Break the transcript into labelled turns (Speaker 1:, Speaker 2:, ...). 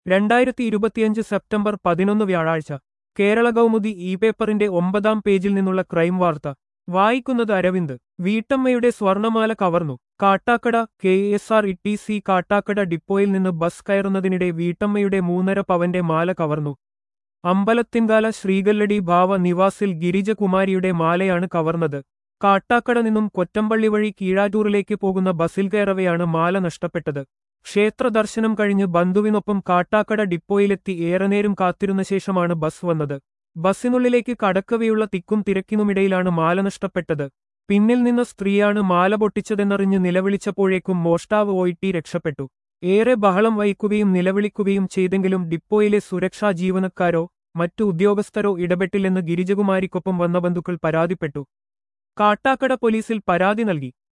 Speaker 1: രണ്ടായിരത്തി ഇരുപത്തിയഞ്ച് സെപ്റ്റംബർ പതിനൊന്ന് വ്യാഴാഴ്ച കേരള കൗമുദി ഇ പേപ്പറിന്റെ ഒമ്പതാം പേജിൽ നിന്നുള്ള ക്രൈം വാർത്ത വായിക്കുന്നത് അരവിന്ദ് വീട്ടമ്മയുടെ സ്വർണമാല കവർന്നു Kattakada K S R E T C Kattakada ഡിപ്പോയിൽ നിന്ന് ബസ് കയറുന്നതിനിടെ വീട്ടമ്മയുടെ മൂന്നര പവന്റെ മാല കവർന്നു അമ്പലത്തിൻകാല ശ്രീകല്ലടി ഭാവ നിവാസിൽ ഗിരിജകുമാരിയുടെ മാലയാണ് കവർന്നത് കാട്ടാക്കട നിന്നും കൊറ്റമ്പള്ളി വഴി കീഴാറ്റൂറിലേക്ക് പോകുന്ന ബസിൽ കയറവെയാണ് മാല നഷ്ടപ്പെട്ടത് ക്ഷേത്ര ദർശനം കഴിഞ്ഞ് ബന്ധുവിനൊപ്പം കാട്ടാക്കട ഡിപ്പോയിലെത്തി ഏറെനേരം കാത്തിരുന്ന ശേഷമാണ് ബസ് വന്നത് ബസ്സിനുള്ളിലേക്ക് കടക്കവെയുള്ള തിക്കും തിരക്കിനുമിടയിലാണ് മാല നഷ്ടപ്പെട്ടത് പിന്നിൽ നിന്ന സ്ത്രീയാണ് മാല പൊട്ടിച്ചതെന്നറിഞ്ഞ് നിലവിളിച്ചപ്പോഴേക്കും മോഷ്ടാവ് ഒയിട്ടി രക്ഷപ്പെട്ടു ഏറെ ബഹളം വഹിക്കുകയും നിലവിളിക്കുകയും ചെയ്തെങ്കിലും ഡിപ്പോയിലെ സുരക്ഷാ ജീവനക്കാരോ മറ്റു ഉദ്യോഗസ്ഥരോ ഇടപെട്ടില്ലെന്ന് ഗിരിജകുമാരിക്കൊപ്പം വന്ന ബന്ധുക്കൾ പരാതിപ്പെട്ടു കാട്ടാക്കട പോലീസിൽ പരാതി നൽകി